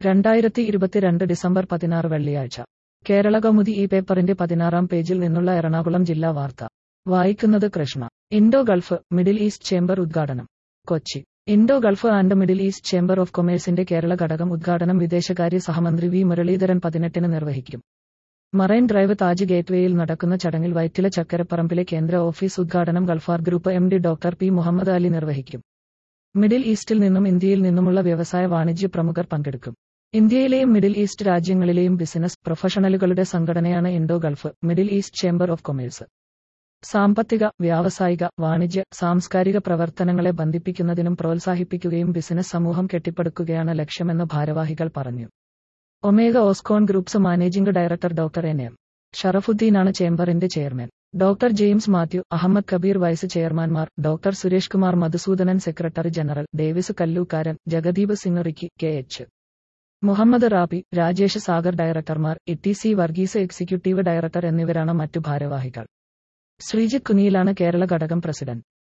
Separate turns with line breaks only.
രണ്ടായിരത്തി ഇരുപത്തിരണ്ട് ഡിസംബർ പതിനാറ് വെള്ളിയാഴ്ച കേരള കൗമുദി ഈ പേപ്പറിന്റെ പതിനാറാം പേജിൽ നിന്നുള്ള എറണാകുളം ജില്ലാ വാർത്ത വായിക്കുന്നത് Krishna Indo Gulf Middle East chamber ഉദ്ഘാടനം Kochi Indo Gulf and Middle East chamber of കൊമേഴ്സിന്റെ കേരള ഘടകം ഉദ്ഘാടനം വിദേശകാര്യ സഹമന്ത്രി വി മുരളീധരൻ പതിനെട്ടിന് നിർവഹിക്കും മറൈൻ ഡ്രൈവ് താജ് ഗേറ്റ്വേയിൽ നടക്കുന്ന ചടങ്ങിൽ വൈറ്റില ചക്കരപ്പറമ്പിലെ കേന്ദ്ര ഓഫീസ് ഉദ്ഘാടനം Galfar group M D doctor P Muhammad Ali നിർവഹിക്കും മിഡിൽ ഈസ്റ്റിൽ നിന്നും ഇന്ത്യയിൽ നിന്നുമുള്ള വ്യവസായ വാണിജ്യ പ്രമുഖർ പങ്കെടുക്കും ഇന്ത്യയിലെയും മിഡിൽ ഈസ്റ്റ് രാജ്യങ്ങളിലെയും ബിസിനസ് പ്രൊഫഷണലുകളുടെ സംഘടനയാണ് Indo Gulf Middle East chamber of commerce സാമ്പത്തിക വ്യാവസായിക വാണിജ്യ സാംസ്കാരിക പ്രവർത്തനങ്ങളെ ബന്ധിപ്പിക്കുന്നതിനും പ്രോത്സാഹിപ്പിക്കുകയും ബിസിനസ് സമൂഹം കെട്ടിപ്പടുക്കുകയാണ് ലക്ഷ്യമെന്ന് ഭാരവാഹികൾ പറഞ്ഞു Omega Oscon groups managing director doctor N M ഷറഫുദ്ദീനാണ് ചേംബറിന്റെ chairman doctor James Mathew Ahmed Kabeer vice ചെയർമാൻമാർ doctor Suresh Kumar Madhusoodanan secretary general Davis Kallookaran Jagdeep Singh Ricky K H Muhammad Rabi Rajesh Sagar ഡയറക്ടർമാർ E C Varghese executive director എന്നിവരാണ് മറ്റു ഭാരവാഹികൾ ശ്രീജിത്ത് കുനിയിലാണ് കേരള ഘടകം പ്രസിഡന്റ്